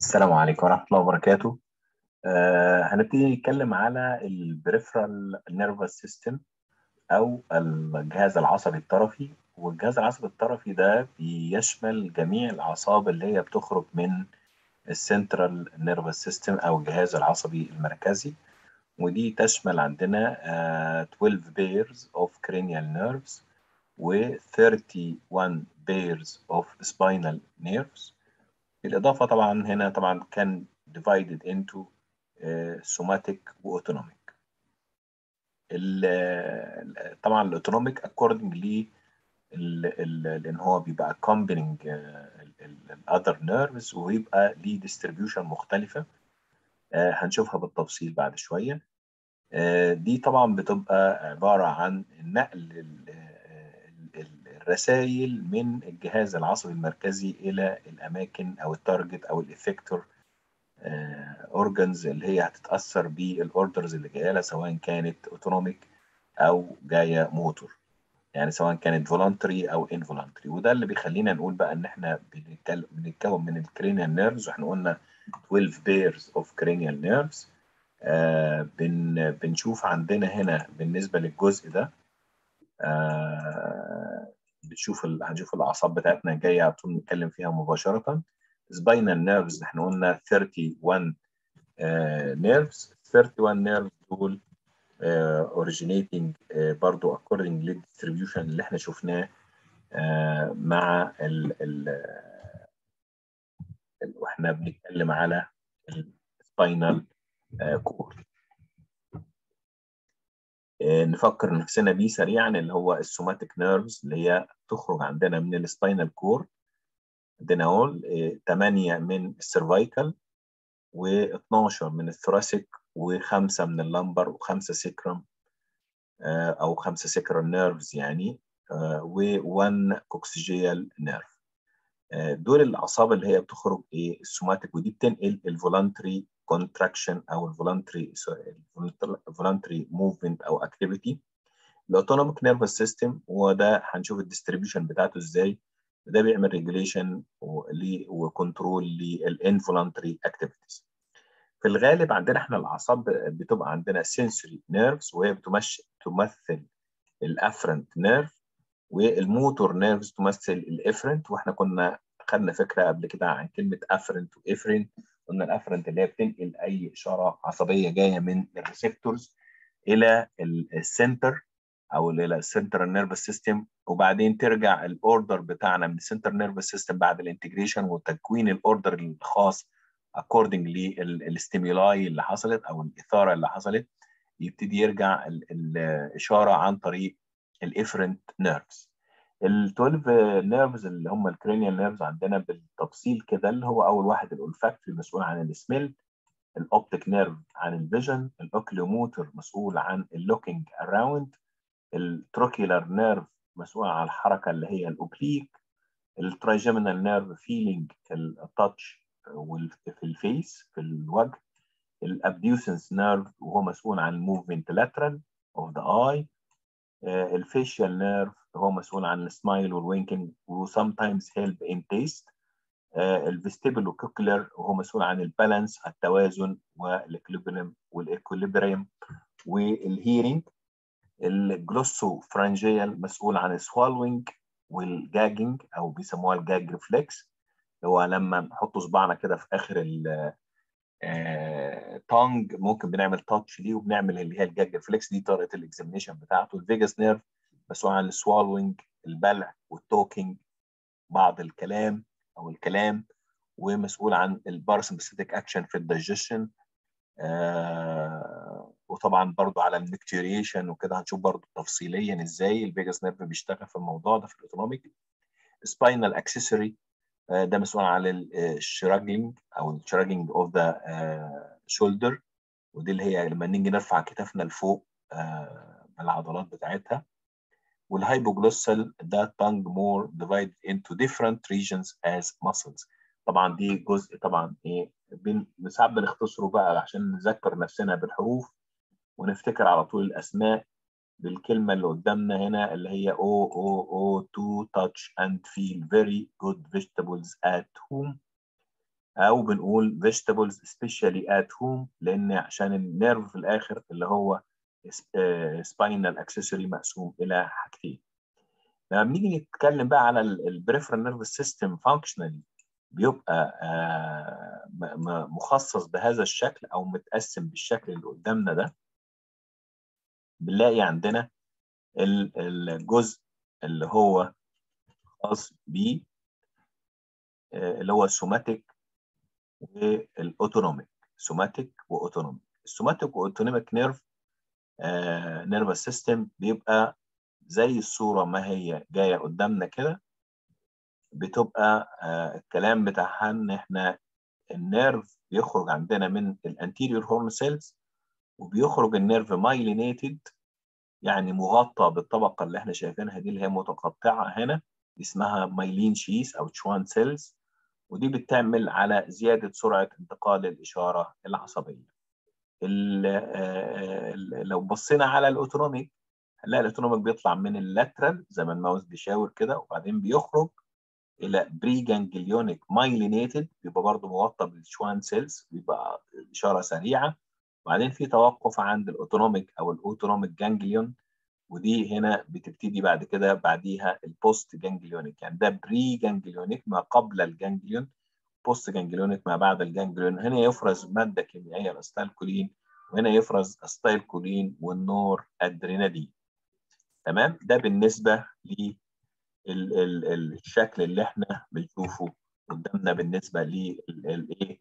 السلام عليكم ورحمة الله وبركاته. آه هنبتدي نتكلم على البريفرال نيرفس سيستم أو الجهاز العصبي الطرفي والجهاز العصبي الطرفي ده بيشمل جميع الأعصاب اللي هي بتخرج من السنترال نيرفس سيستم أو الجهاز العصبي المركزي ودي تشمل عندنا آه 12 pairs of cranial nerves و 31 pairs of spinal nerves بالإضافة طبعا هنا طبعا كان divided into uh, somatic وautonomic طبعا الاوتونوميك according ل لان هو بيبقى combining الاذر nerves ويبقى ليه distribution مختلفة uh, هنشوفها بالتفصيل بعد شوية uh, دي طبعا بتبقى عبارة عن نقل الرسائل من الجهاز العصبي المركزي الى الاماكن او التارجت او الافكتور اورجنز اللي هي هتتاثر بالاوردرز اللي جايه لها سواء كانت اوتونوميك او جايه موتور يعني سواء كانت فولونتري او انفولونتري وده اللي بيخلينا نقول بقى ان احنا بنتكون من الكرينيال نيرفز واحنا قلنا 12 بيرز اوف كرينيال نيرفز بن بنشوف عندنا هنا بالنسبه للجزء ده آه بتشوف ال... هنشوف الاعصاب بتاعتنا جايه على طول نتكلم فيها مباشره سباينال نيرفز احنا قلنا 31 نيرفز 31 نيرفز دول اوريجينيتنج uh, uh, برضو according للديستريبيوشن اللي احنا شفناه uh, مع ال ال واحنا بنتكلم على السباينال كور نفكر نفسنا بيه سريعا اللي هو السوماتيك نيرفز اللي هي تخرج عندنا من السباينال كور عندنا اهو 8 من السيرفايكال و12 من الثوراسيك وخمسه من اللمبر وخمسه سيكرم او خمسه سيكرال نيرفز يعني و1 كوكسيجيال نيرف دول الاعصاب اللي هي بتخرج ايه السوماتيك ودي بتنقل الفولنتري كونتراكشن او الفولنتري الفولنتري موفمنت او اكتيفيتي الاوتونوميك نيرفس سيستم وده هنشوف الديستريبيوشن بتاعته ازاي ده بيعمل ريجوليشن وكنترول للانفولنتري اكتيفيتيز في الغالب عندنا احنا الاعصاب بتبقى عندنا سنسوري نيرفز وهي بتمثل تمثل الافرنت نيرف والموتور نيرفز تمثل الافرنت واحنا كنا خدنا فكره قبل كده عن كلمه افرنت وافرنت قلنا الافرنت اللي هي بتنقل اي اشاره عصبيه جايه من الريسبتورز الى السنتر او الى السنترال نيرفس سيستم وبعدين ترجع الاوردر بتاعنا من السنترال نيرفس سيستم بعد الانتجريشن وتكوين الاوردر الخاص according للستيمولاي اللي حصلت او الاثاره اللي حصلت يبتدي يرجع الاشاره عن طريق الافرنت نيرفز ال 12 نيرفز اللي هم الكرينيال نيرفز عندنا بالتفصيل كده اللي هو اول واحد الولفاكتوري مسؤول عن السميل الاوبتيك نيرف عن الفيجن الاوكليوموتر مسؤول عن اللوكينج اراوند التروكيولار نيرف مسؤول عن الحركه اللي هي الاوبليك الترايجيمينال نيرف فيلينج التاتش في الفيس في الوجه الابديوسنس نيرف وهو مسؤول عن الموفمنت لاترال اوف ذا اي الفيشيال نيرف هو مسؤول عن السمايل والوينكينج وسمتايمز هيلب ان تيست الفيستيبولو كوكلر وهو مسؤول عن البالانس التوازن والاكوليبريم والاكوليبريم والهيرنج الجلوسو فرانجيال مسؤول عن السوالوينج والجاجنج او بيسموها الجاج ريفلكس هو لما نحط صباعنا كده في اخر ال تونج ممكن بنعمل تاتش ليه وبنعمل اللي هي الجاج ريفلكس دي طريقه الاكزامينشن بتاعته الفيجاس نيرف مسؤول عن السوالوينج البلع والتوكينج بعض الكلام او الكلام ومسؤول عن الباراسمبثيتك اكشن في الدايجيشن آه وطبعا برضو على الميكتوريشن وكده هنشوف برضو تفصيليا ازاي الفيجاس نيرف بيشتغل في الموضوع ده في الاوتونوميك سباينال اكسسوري آه ده مسؤول عن الشراجلينج او الشراجلينج اوف ذا شولدر ودي اللي هي لما نيجي نرفع كتافنا لفوق آه بالعضلات بتاعتها والهايبوجلوسال ده tongue more divided into different regions as muscles طبعا دي جزء طبعا ايه ساعات بنختصره بقى عشان نذكر نفسنا بالحروف ونفتكر على طول الاسماء بالكلمه اللي قدامنا هنا اللي هي او او او to touch and feel very good vegetables at home او بنقول vegetables especially at home لان عشان النيرف في الاخر اللي هو سباينال اكسسوري مقسوم الى حاجتين لما بنيجي نتكلم بقى على البريفرال نيرفس سيستم فانكشنالي بيبقى مخصص بهذا الشكل او متقسم بالشكل اللي قدامنا ده بنلاقي عندنا الجزء اللي هو خاص ب اللي هو السوماتيك والاوتونوميك سوماتيك واوتونوميك السوماتيك واوتونوميك نيرف نيرفس سيستم بيبقى زي الصوره ما هي جايه قدامنا كده بتبقى آه الكلام بتاعها ان احنا النيرف بيخرج عندنا من الانتيريور هورن سيلز وبيخرج النيرف مايلينيتد يعني مغطى بالطبقه اللي احنا شايفينها دي اللي هي متقطعه هنا اسمها مايلين شيس او تشوان سيلز ودي بتعمل على زياده سرعه انتقال الاشاره العصبيه. لو بصينا على الاوتونوميك هنلاقي الاوتونوميك بيطلع من اللاترال زي ما الماوس بيشاور كده وبعدين بيخرج الى بري جانجليونيك مايلينيتد بيبقى برضه موطى بالشوان سيلز بيبقى اشاره سريعه وبعدين في توقف عند الاوتونوميك او الاوتونوميك جانجليون ودي هنا بتبتدي بعد كده بعديها البوست جانجليونيك يعني ده بري جانجليونيك ما قبل الجانجليون بوست جانجليونيك ما بعد الجانجليون هنا يفرز ماده كيميائيه الاستالكولين وهنا يفرز استايلكولين والنور ادرينالين تمام ده بالنسبه للشكل اللي احنا بنشوفه قدامنا بالنسبه للايه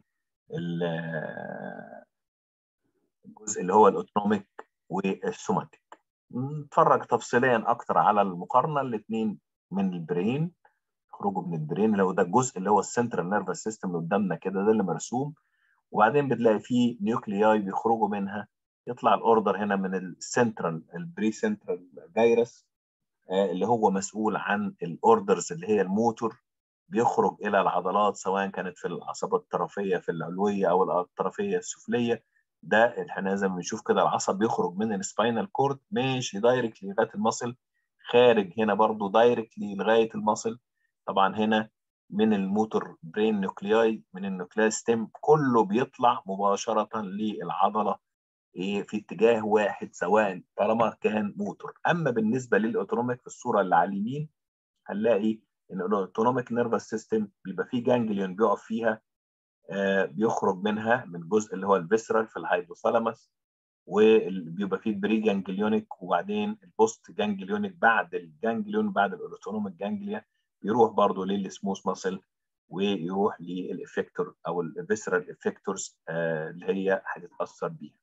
الجزء اللي هو الاوتونوميك والسوماتيك نتفرج تفصيليا اكتر على المقارنه الاثنين من البرين يخرجوا من البرين اللي هو ده الجزء اللي هو السنترال نيرفس سيستم اللي قدامنا كده ده اللي مرسوم وبعدين بتلاقي فيه نيوكلياي بيخرجوا منها يطلع الاوردر هنا من السنترال البري سنترال جايرس اللي هو مسؤول عن الاوردرز اللي هي الموتور بيخرج الى العضلات سواء كانت في العصبات الطرفيه في العلويه او الطرفيه السفليه ده احنا زي ما بنشوف كده العصب بيخرج من السباينال كورد ماشي دايركتلي لغايه المصل خارج هنا برضو دايركتلي لغايه المصل طبعا هنا من الموتور برين نوكلياي من النوكلياي ستيم كله بيطلع مباشره للعضله ايه في اتجاه واحد سواء طالما كان موتور اما بالنسبه للاوتونوميك في الصوره اللي على اليمين هنلاقي ان الاوتونوميك نيرفس سيستم بيبقى فيه جانجليون بيقف فيها آه بيخرج منها من الجزء اللي هو الفيسرال في الهايبوثالاموس وبيبقى فيه بري جانجليونيك وبعدين البوست جانجليونيك بعد الجانجليون بعد الاوتونوميك جانجليا بيروح برضه للسموث ماسل ويروح للافكتور او الفيسرال افكتورز آه اللي هي هتتاثر بيها.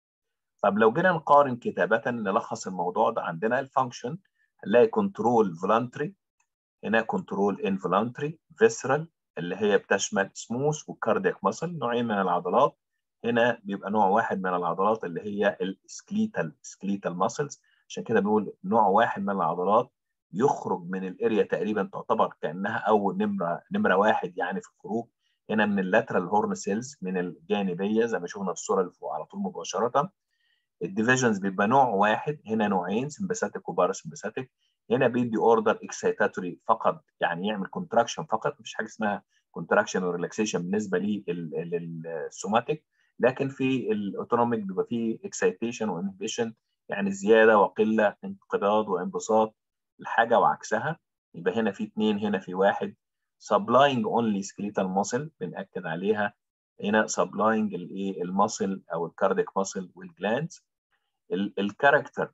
طب لو جينا نقارن كتابة نلخص الموضوع ده عندنا الفانكشن هنلاقي كنترول فولانتري هنا كنترول انفولانتري فيسرال اللي هي بتشمل سموث والكاردياك ماسل نوعين من العضلات هنا بيبقى نوع واحد من العضلات اللي هي السكليتال سكليتال ماسلز عشان كده بنقول نوع واحد من العضلات يخرج من الاريا تقريبا تعتبر كانها اول نمره نمره واحد يعني في الخروج هنا من اللاترال هورن سيلز من الجانبيه زي ما شفنا في الصوره اللي فوق على طول مباشره الديفيجنز بيبقى نوع واحد هنا نوعين سمباثيك وباراسمباثيك هنا بيدي اوردر اكسيتاتوري فقط يعني يعمل كونتراكشن فقط مفيش حاجه اسمها كونتراكشن وريلاكسيشن بالنسبه للسوماتيك لكن في الاوتونوميك بيبقى فيه اكسيتيشن وانهبيشن يعني زياده وقله انقباض وانبساط الحاجه وعكسها يبقى هنا في اثنين هنا في واحد supplying only skeletal muscle بنأكد عليها هنا supplying الايه الماسل او الكارديك ماسل والجلاندز الكاركتر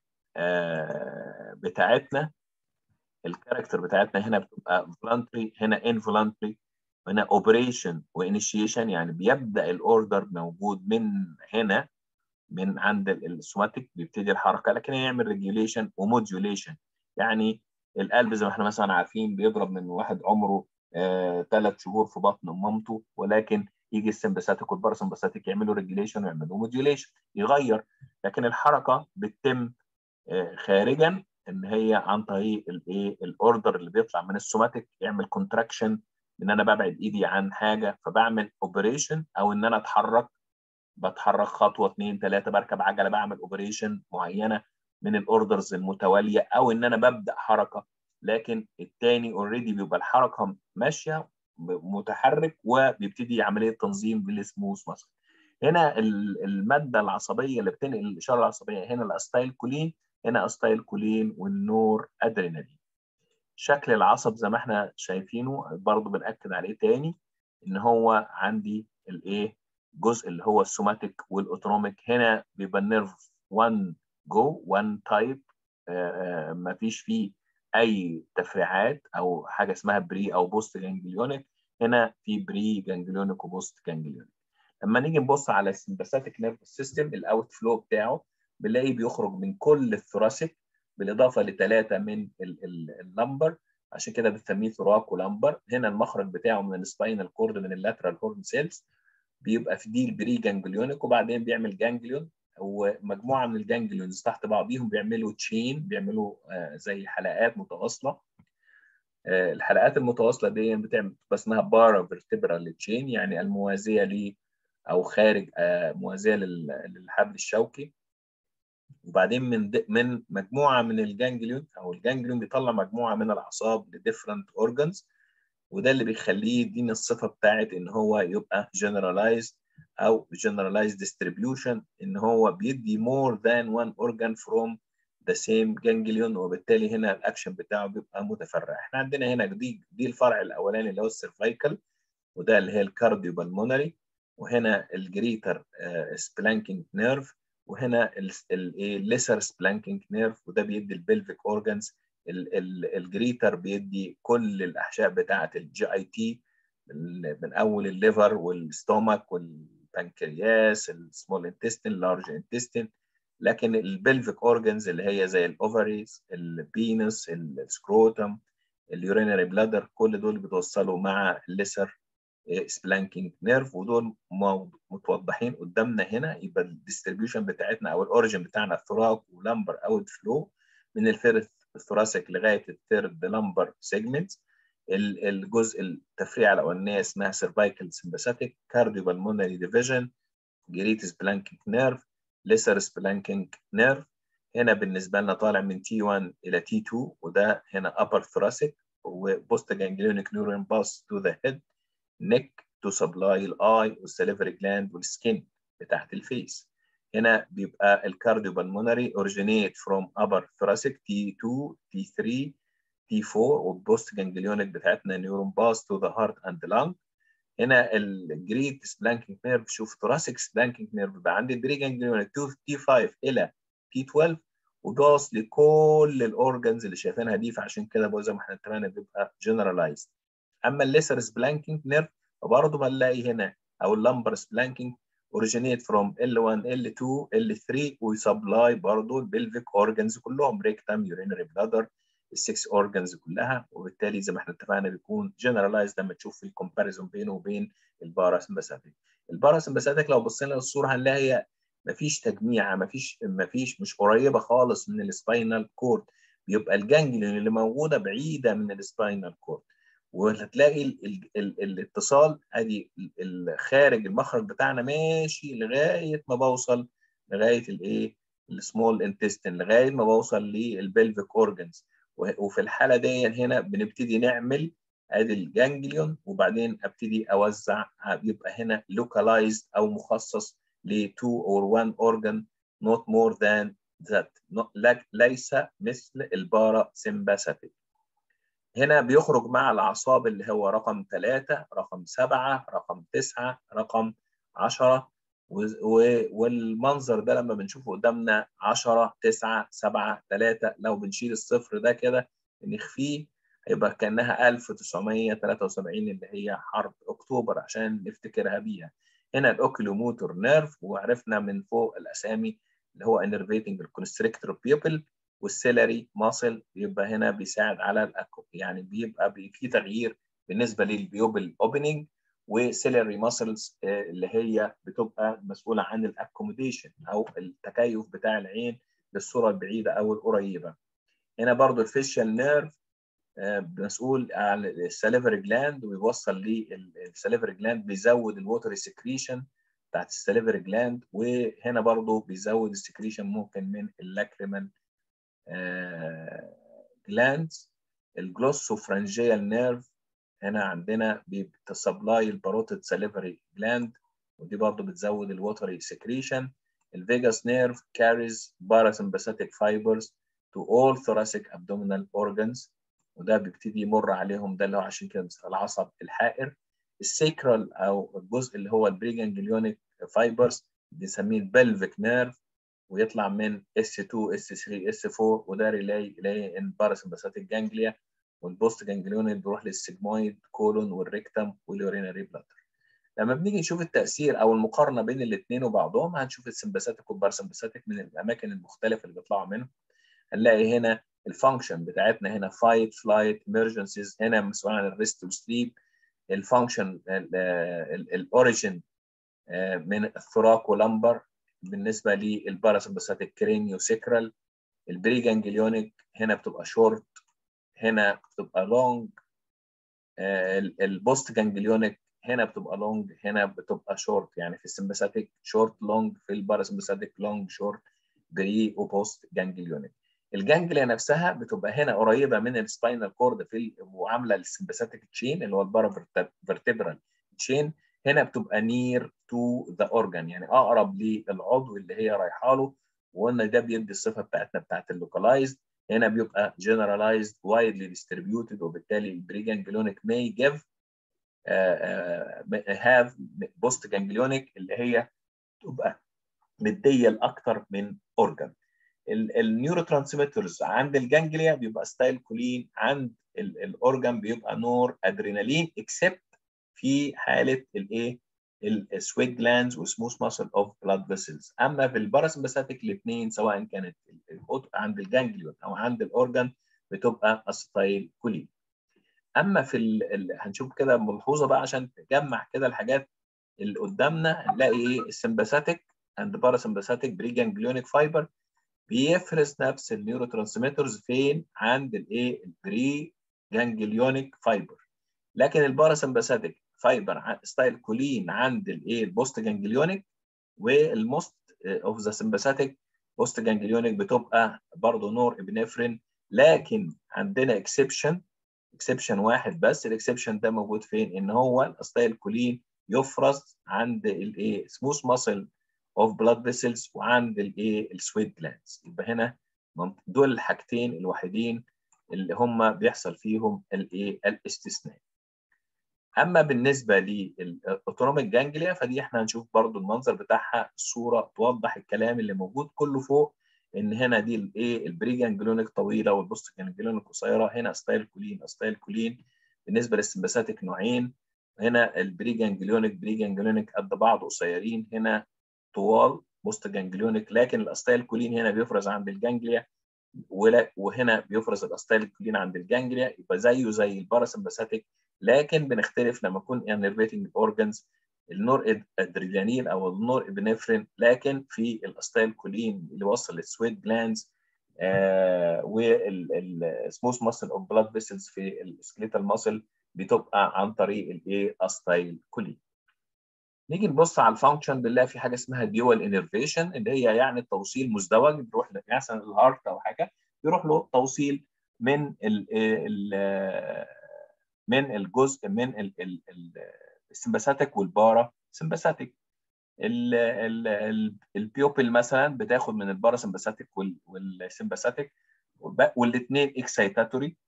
آه بتاعتنا الكاركتر بتاعتنا هنا بتبقى فولانتري هنا انفولانتري هنا اوبريشن وانيشيشن يعني بيبدا الاوردر موجود من هنا من عند السوماتيك بيبتدي الحركه لكن يعمل ريجوليشن وموديوليشن يعني القلب زي ما احنا مثلا عارفين بيضرب من واحد عمره ثلاث آه شهور في بطن مامته ولكن يجي السمباثيك والباراسمباثيك يعملوا ريجوليشن ويعملوا موديوليشن يغير لكن الحركه بتتم آه خارجا ان هي عن طريق الايه الاوردر اللي بيطلع من السوماتيك يعمل كونتراكشن ان انا ببعد ايدي عن حاجه فبعمل اوبريشن او ان انا اتحرك بتحرك خطوه اثنين ثلاثه بركب عجله بعمل اوبريشن معينه من الاوردرز المتواليه او ان انا ببدا حركه لكن الثاني اوريدي بيبقى الحركه ماشيه متحرك وبيبتدي عمليه تنظيم بالسموث مثلا هنا الماده العصبيه اللي بتنقل الاشاره العصبيه هنا الاستايل كولين هنا استايل كولين والنور ادرينالين شكل العصب زي ما احنا شايفينه برضه بنأكد عليه تاني ان هو عندي الايه الجزء اللي هو السوماتيك والاوتونوميك هنا بيبقى النيرف 1 جو 1 تايب ما فيش فيه اي تفريعات او حاجه اسمها بري او بوست جانجليونيك هنا في بري جانجليونيك وبوست جانجليونيك لما نيجي نبص على السمباثيك نيرف سيستم الاوت فلو بتاعه بنلاقي بيخرج من كل الثوراسيك بالاضافه لثلاثه من اللمبر عشان كده بنسميه ثراك ولمبر هنا المخرج بتاعه من السباينال كورد من اللاترال هورن سيلز بيبقى في دي البري جانجليونيك وبعدين بيعمل جانجليون ومجموعه من الجانجليونز تحت بعضيهم بيعملوا تشين بيعملوا زي حلقات متواصله الحلقات المتواصله دي بتعمل اسمها بارا فيرتبرال تشين يعني الموازيه ل او خارج موازيه للحبل الشوكي وبعدين من من مجموعه من الجانجليون او الجانجليون بيطلع مجموعه من الاعصاب لديفرنت اورجانز وده اللي بيخليه يدينا الصفه بتاعت ان هو يبقى generalized او generalized distribution ان هو بيدي more than one organ from the same ganglion وبالتالي هنا الاكشن بتاعه بيبقى متفرع احنا عندنا هنا دي دي الفرع الاولاني اللي هو السيرفايكال وده اللي هي الكارديو بالمونري وهنا الجريتر سبلانكينج نيرف وهنا الليسر سبلانكينج نيرف وده بيدي البلفيك اورجانز الجريتر بيدي كل الاحشاء بتاعه الجي اي تي من اول الليفر والستومك والبنكرياس السمول انتستين لارج انتستين لكن البلفيك اورجانز اللي هي زي الاوفريز البينس السكروتم اليورينري بلادر كل دول بيتوصلوا مع الليسر سبلانكينج نيرف ودول متوضحين قدامنا هنا يبقى الديستريبيوشن بتاعتنا او الاوريجن بتاعنا الثراك ولمبر اوت فلو من الفيرث الثوراسيك لغايه الثيرد لمبر سيجمنت الجزء التفريعه الاولانيه اسمها سيرفايكال سمباثيك كارديو بالمونري ديفيجن جريتس بلانكينج نيرف ليسر سبلانكينج نيرف هنا بالنسبه لنا طالع من تي 1 الى تي 2 وده هنا upper thoracic وبوست جانجليونيك نيورون باس تو ذا هيد نيك تو سبلاي الاي والسليفري جلاند والسكين بتاعت الفيس هنا بيبقى الكارديو بالمونري اوريجينيت فروم upper thoracic T2 T3 T4 والبوست جانجليونيك بتاعتنا نيورون باس تو ذا هارت اند لانج هنا الجريت سبلانكينج نيرف شوف ثوراسيك سبلانكينج نيرف بقى عندي البري جانجليونيك تي 5 الى تي 12 ودوس لكل الاورجنز اللي شايفينها دي فعشان كده بقى زي ما احنا اتفقنا بيبقى جنرالايزد اما الليسر سبلانكينج نيرف فبرضه بنلاقي هنا او اللمبر سبلانكينج اوريجينيت فروم L1 L2 L3 ويسبلاي برضه البلفيك اورجنز كلهم ريكتم يورينري بلادر السكس اورجنز كلها وبالتالي زي ما احنا اتفقنا بيكون جنرالايزد لما تشوف في الكومباريزون بينه وبين الباراسمباثيك الباراسمباثيك لو بصينا للصوره هنلاقي هي مفيش تجميعه مفيش مفيش مش قريبه خالص من السباينال كورد بيبقى الجانجليون اللي موجوده بعيده من السباينال كورد وهتلاقي ال ال ال الاتصال ادي خارج المخرج بتاعنا ماشي لغايه ما بوصل لغايه الايه السمول انتستين لغايه ما بوصل للبلفيك اورجنز وفي الحاله دي هنا بنبتدي نعمل ادي الجانجليون وبعدين ابتدي اوزع يبقى هنا localized او مخصص ل 2 or 1 organ not more than that ليس مثل البارا سمباثيك هنا بيخرج مع الاعصاب اللي هو رقم 3 رقم 7 رقم 9 رقم 10 والمنظر ده لما بنشوفه قدامنا 10 9 7 3 لو بنشيل الصفر ده كده نخفيه هيبقى كانها 1973 اللي هي حرب اكتوبر عشان نفتكرها بيها هنا الاوكيلوموتور نيرف وعرفنا من فوق الاسامي اللي هو انرفيتنج الكونستريكتور بيوبل والسيلري ماسل بيبقى هنا بيساعد على الأكو يعني بيبقى في تغيير بالنسبه للبيوبل اوبننج وسيلري ماسلز اللي هي بتبقى مسؤوله عن الاكوموديشن او التكيف بتاع العين للصوره البعيده او القريبه هنا برضو الفيشال نيرف مسؤول عن السليفري جلاند ويوصل للسليفري جلاند بيزود الووتر سكريشن بتاعت السليفري جلاند وهنا برضو بيزود السكريشن ممكن من اللاكريمال جلاندز الجلوسوفرنجيال نيرف هنا عندنا بتسبلاي الباروتيد ساليفري جلاند ودي برضه بتزود الوتري سكريشن الفيجاس نيرف carries parasympathetic fibers to all thoracic abdominal organs وده بيبتدي يمر عليهم ده اللي هو عشان كده العصب الحائر السيكرال او الجزء اللي هو البريجانجليونيك فايبرز بنسميه البلفيك نيرف ويطلع من S2 S3 S4 وده ريلاي ريلاي ان باراسمباثيك جانجليا والبوست جانجليونيد بيروح للسيجمويد كولون والريكتم واليورينري بلاتر لما بنيجي نشوف التاثير او المقارنه بين الاثنين وبعضهم هنشوف السمباثيك والباراسمباثيك من الاماكن المختلفه اللي بيطلعوا منهم هنلاقي هنا الفانكشن بتاعتنا هنا فايت فلايت emergencies هنا مسؤول عن الريست وسليب الفانكشن الاوريجن من الثراك ولمبر بالنسبه للباراسمباثيك كرينيو سيكرال البريجانجليونيك هنا بتبقى شورت هنا بتبقى لونج البوست جانجليونيك هنا بتبقى لونج هنا بتبقى شورت يعني في السمباثيك شورت لونج في الباراسمباثيك لونج شورت بري وبوست جانجليونيك الجانجليا نفسها بتبقى هنا قريبه من السباينال كورد في وعامله السمباثيك تشين اللي هو البارافيرتبرال تشين هنا بتبقى نير تو ذا اورجان يعني اقرب للعضو اللي هي رايحه له وقلنا ده بيدي الصفه بتاعتنا بتاعت اللوكالايزد هنا بيبقى generalized widely distributed وبالتالي البريجانجليونيك may give uh, uh, have post ganglionic اللي هي تبقى مديه لاكثر من اورجان النيورو ترانسميترز عند الجانجليا بيبقى ستايل كولين عند الاورجان بيبقى نور ادرينالين اكسبت في حاله الايه السويت جلاندز وسموث ماسل اوف بلاد فيسلز اما في الباراسمباثيك الاثنين سواء كانت عند الجانجليون او عند الاورجان بتبقى ستايل كولين اما في ال... هنشوف كده ملحوظه بقى عشان تجمع كده الحاجات اللي قدامنا هنلاقي ايه السمباثيك اند باراسمباثيك بريجانجليونيك فايبر بيفرز نفس النيورو ترانسميترز فين عند الايه البري جانجليونيك فايبر لكن الباراسمباثيك فايبر ستايل كولين عند الايه البوست جانجليونيك والموست اوف ذا سمباثيك بوست جانجليونيك بتبقى برضه نور ابنفرين لكن عندنا اكسبشن اكسبشن واحد بس الاكسبشن ده موجود فين ان هو الستايل كولين يفرز عند الايه سموث ماسل اوف بلاد فيسلز وعند الايه السويت جلاندز يبقى هنا دول الحاجتين الوحيدين اللي هم بيحصل فيهم الايه الاستثناء اما بالنسبه للاوتونوميك جانجليا فدي احنا هنشوف برضو المنظر بتاعها الصوره توضح الكلام اللي موجود كله فوق ان هنا دي الايه البري جانجليونيك طويله والبوست جانجليونيك قصيره هنا ستايل كولين ستايل كولين بالنسبه للسمباثيك نوعين هنا البري جانجليونيك بري جانجليونيك قد بعض قصيرين هنا طوال بوست جانجليونيك لكن الاستايل كولين هنا بيفرز عند الجانجليا وهنا بيفرز الاستايل كولين عند الجانجليا يبقى زيه زي الباراسمباثيك لكن بنختلف لما يكون انرفيتنج اورجانز النور ادرينالين او النور ابنفرين لكن في الاستايل كولين اللي وصل للسويت جلاندز آه والسموث ماسل اوف بلاد فيسلز في السكليتال ماسل بتبقى عن طريق الايه استايل كولين نيجي نبص على الفانكشن بنلاقي في حاجه اسمها ديوال انرفيشن اللي هي يعني توصيل مزدوج بيروح مثلا الهارت او حاجه بيروح له توصيل من ال ال من الجزء من السمباثيك والبارا سمباثيك البيوبل مثلا بتاخد من البارا سمباثيك والسمباثيك والاثنين اكسايتاتوري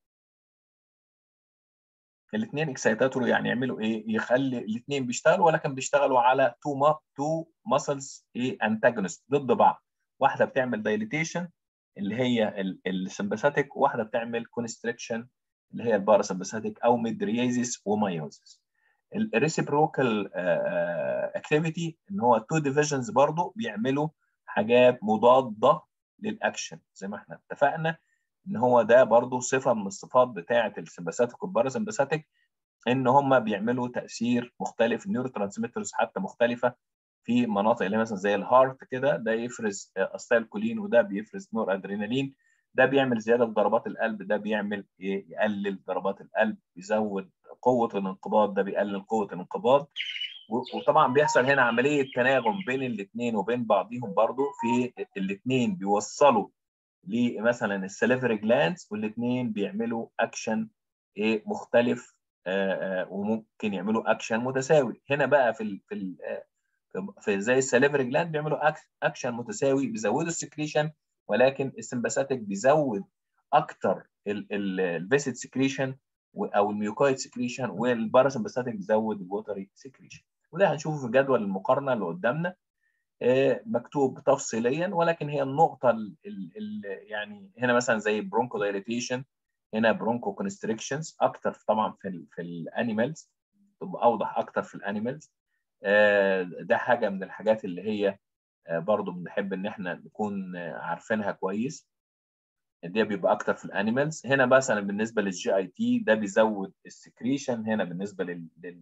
الاثنين اكسايتاتوري يعني يعملوا ايه يخلي الاثنين بيشتغلوا ولكن بيشتغلوا على تو ما تو ماسلز ايه انتاجونست ضد بعض واحده بتعمل دايليتيشن اللي هي السمباثيك وواحده بتعمل كونستريكشن اللي هي الباراسمباثيك او ميدريازيس ومايوزيس الريسيبروكال اكتيفيتي ان هو تو ديفيجنز برضه بيعملوا حاجات مضاده للاكشن زي ما احنا اتفقنا ان هو ده برضه صفه من الصفات بتاعه السمباثيك والباراسمباثيك ان هم بيعملوا تاثير مختلف النيورو ترانسميترز حتى مختلفه في مناطق اللي مثلا زي الهارت كده ده يفرز استايل كولين وده بيفرز نور ادرينالين ده بيعمل زياده في ضربات القلب ده بيعمل ايه يقلل ضربات القلب يزود قوه الانقباض ده بيقلل قوه الانقباض وطبعا بيحصل هنا عمليه تناغم بين الاثنين وبين بعضهم برضو في الاثنين بيوصلوا لمثلا السليفري جلاندز والاثنين بيعملوا اكشن ايه مختلف وممكن يعملوا اكشن متساوي هنا بقى في ال في ال في زي السليفري جلاند بيعملوا اكشن متساوي بيزودوا السكريشن ولكن السمباثيك بيزود اكتر الفيسيد سكريشن او الميوكويد سكريشن والباراسمباثيك بيزود الوتري سكريشن وده هنشوفه في جدول المقارنه اللي قدامنا مكتوب تفصيليا ولكن هي النقطه ال ال يعني هنا مثلا زي برونكو دايليتيشن هنا برونكو كونستريكشنز اكتر طبعا في ال في الانيمالز تبقى اوضح اكتر في الانيمالز ده حاجه من الحاجات اللي هي برضو بنحب ان احنا نكون عارفينها كويس ده بيبقى اكتر في الانيمالز هنا مثلا بالنسبه للجي اي تي ده بيزود السكريشن هنا بالنسبه لل, لل...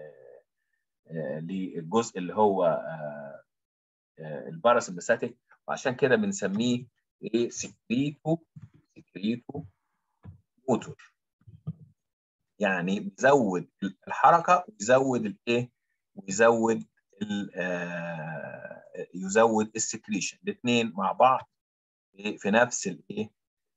للجزء اللي هو الباراسمباثيك وعشان كده بنسميه ايه سكريتو سكريتو موتور يعني بيزود الحركه ويزود الايه ويزود يزود السكريشن الاثنين مع بعض في نفس الايه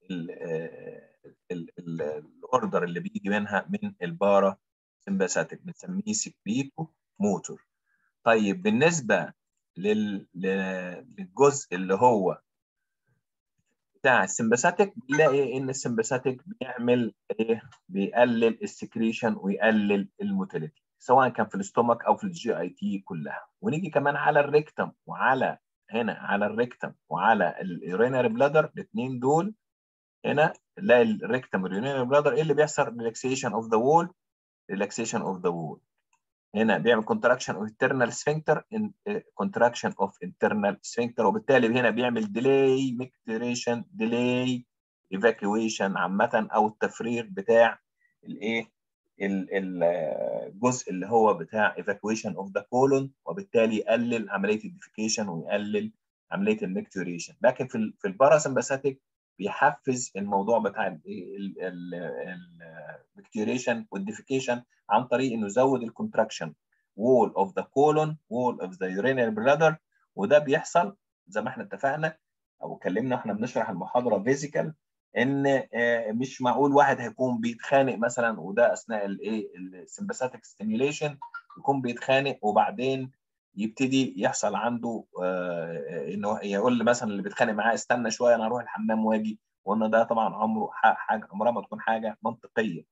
الاوردر اللي بيجي منها من البارا سمباثيك بنسميه سكريتو موتور طيب بالنسبه لل... للجزء اللي هو بتاع السمباثيك بنلاقي ان السمباثيك بيعمل ايه بيقلل السكريشن ويقلل الموتيليتي سواء كان في الاستومك او في الجي اي تي كلها ونيجي كمان على الريكتم وعلى هنا على الريكتم وعلى اليورينري بلادر الاثنين دول هنا نلاقي الريكتم واليورينري بلادر ايه اللي بيحصل ريلاكسيشن اوف ذا وول ريلاكسيشن اوف ذا وول هنا بيعمل كونتراكشن اوف internal sphincter كونتراكشن اوف internal sphincter وبالتالي هنا بيعمل ديلي ميكتريشن ديلي ايفاكيويشن عامه او التفريغ بتاع الايه الجزء اللي هو بتاع evacuation of the colon وبالتالي يقلل عمليه الديفيكيشن ويقلل عمليه الميكتوريشن لكن في في الباراسمباثيك بيحفز الموضوع بتاع الميكتوريشن والديفيكيشن عن طريق انه يزود الكونتراكشن wall of the colon wall of the urinary bladder وده بيحصل زي ما احنا اتفقنا او اتكلمنا احنا بنشرح المحاضره فيزيكال ان مش معقول واحد هيكون بيتخانق مثلا وده اثناء الايه السمباثيك ستيميوليشن يكون بيتخانق وبعدين يبتدي يحصل عنده انه يقول مثلا اللي بيتخانق معاه استنى شويه انا اروح الحمام واجي وان ده طبعا عمره حاجه عمرها ما تكون حاجه منطقيه.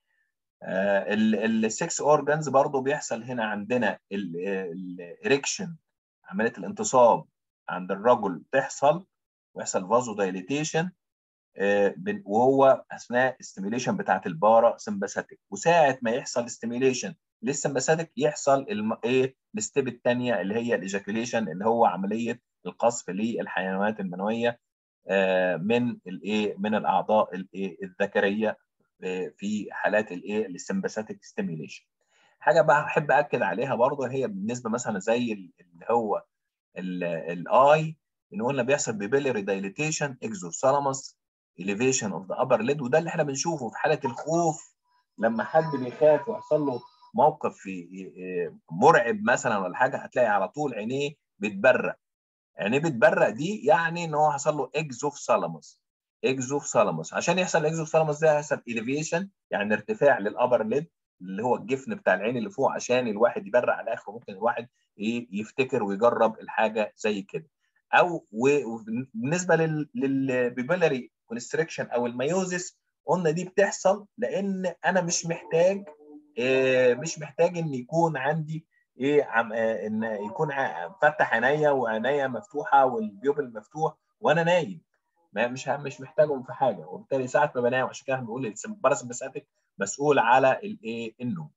السكس اورجانز برضه بيحصل هنا عندنا الاريكشن عمليه الانتصاب عند الرجل تحصل ويحصل فازو دايليتيشن وهو اثناء الستيميليشن بتاعت البارا سمباثيك وساعه ما يحصل ستيميليشن للسمباثيك يحصل الم... ايه الستيب الثانيه اللي هي الايجاكيوليشن اللي هو عمليه القصف للحيوانات المنويه من الايه من الاعضاء الايه الذكريه في حالات الايه السمباثيك ستيميليشن حاجه بقى احب اكد عليها برضه هي بالنسبه مثلا زي اللي هو الاي ان قلنا بيحصل بيبيلري دايليتيشن اكزوثالاموس elevation of the upper lid وده اللي احنا بنشوفه في حاله الخوف لما حد بيخاف ويحصل له موقف مرعب مثلا ولا حاجه هتلاقي على طول عينيه بتبرق عينيه بتبرق دي يعني ان هو حصل له اكزوثالاموس اكزوثالاموس عشان يحصل الاكزوثالاموس ده يحصل elevation يعني ارتفاع للابر ليد اللي هو الجفن بتاع العين اللي فوق عشان الواحد يبرق على الاخر ممكن الواحد يفتكر ويجرب الحاجه زي كده او وبالنسبه للبيبلري كونستريكشن او الميوزس قلنا دي بتحصل لان انا مش محتاج مش محتاج ان يكون عندي ايه عم ان يكون فتح عينيا وعينيا مفتوحه والبيوبل مفتوح وانا نايم ما مش مش محتاجهم في حاجه وبالتالي ساعه ما بنام عشان كده بنقول الباراسمباثيك مسؤول على الايه النوم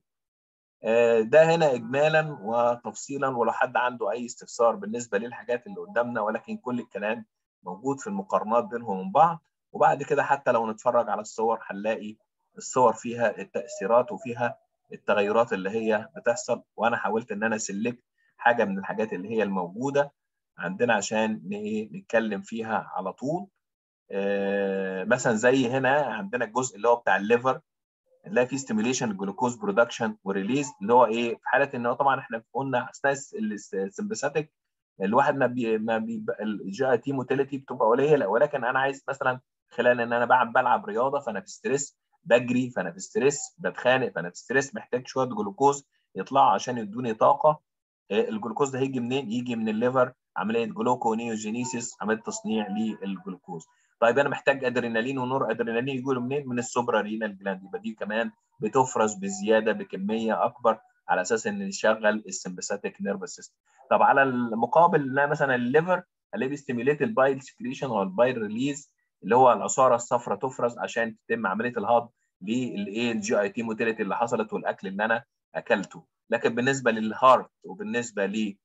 ده هنا اجمالا وتفصيلا ولو حد عنده اي استفسار بالنسبه للحاجات اللي قدامنا ولكن كل الكلام موجود في المقارنات بينهم وبين بعض وبعد كده حتى لو نتفرج على الصور هنلاقي الصور فيها التاثيرات وفيها التغيرات اللي هي بتحصل وانا حاولت ان انا سلكت حاجه من الحاجات اللي هي الموجوده عندنا عشان نتكلم فيها على طول مثلا زي هنا عندنا الجزء اللي هو بتاع الليفر نلاقي فيه ستيميوليشن جلوكوز برودكشن وريليز اللي هو ايه في حاله ان هو طبعا احنا قلنا اثناء السمباثيك الواحد ما بي ما بي الجي اي تي موتيليتي بتبقى قليله ولكن انا عايز مثلا خلال ان انا بلعب بلعب رياضه فانا في ستريس بجري فانا في ستريس بتخانق فانا في ستريس محتاج شويه جلوكوز يطلعوا عشان يدوني طاقه الجلوكوز ده هيجي منين؟ يجي من الليفر عمليه جلوكونيوجينيسيس عمليه تصنيع للجلوكوز. طيب انا محتاج ادرينالين ونور ادرينالين يجوا منين؟ من السوبرا رينال جلاند يبقى دي كمان بتفرز بزياده بكميه اكبر على اساس ان يشغل السمباثيك نيرفس سيستم. طب على المقابل ان مثلا الليفر الاقي بيستيميليت البايل سكريشن او البايل ريليز اللي هو العصاره الصفراء تفرز عشان تتم عمليه الهضم للايه الجي اي تي موتيليتي اللي حصلت والاكل اللي انا اكلته لكن بالنسبه للهارت وبالنسبه لل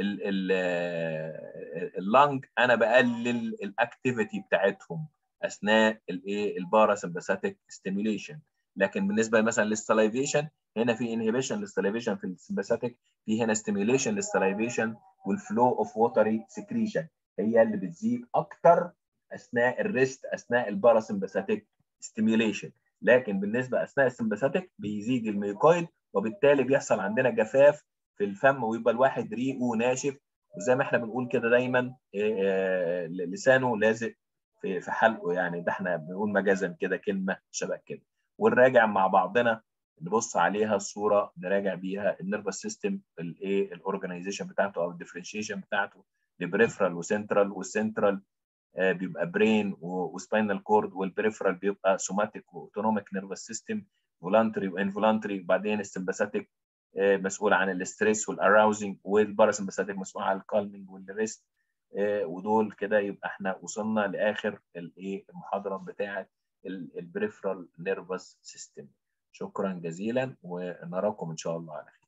اللنج انا بقلل الاكتيفيتي بتاعتهم اثناء الايه الباراسمباثيك ستيميوليشن لكن بالنسبه مثلا للسلايفيشن هنا في انهبيشن للسلايفيشن في السمباثيك في هنا ستيميوليشن للسلايفيشن والفلو اوف ووتري سكريشن هي اللي بتزيد اكتر اثناء الريست اثناء الباراسمباثيك ستيميوليشن لكن بالنسبه اثناء السمباثيك بيزيد الميوكويد وبالتالي بيحصل عندنا جفاف في الفم ويبقى الواحد ريقه ناشف وزي ما احنا بنقول كده دايما لسانه لازق في حلقه يعني ده احنا بنقول مجازا كده كلمه شبه كده ونراجع مع بعضنا نبص عليها الصوره نراجع بيها النيرفس سيستم الايه الاورجنايزيشن بتاعته او الديفرنشيشن بتاعته لبريفرال وسنترال والسنترال بيبقى برين وسباينال كورد والبريفرال بيبقى سوماتيك واوتونوميك نيرفس سيستم فولانتري وانفولانتري وبعدين السمباثيك مسؤول عن الاستريس والاراوزنج والباراسمباثيك مسؤول عن الكالمنج والريست ودول كده يبقى احنا وصلنا لاخر الايه المحاضره بتاعه البريفرال نيرفس سيستم شكرا جزيلا ونراكم ان شاء الله على خير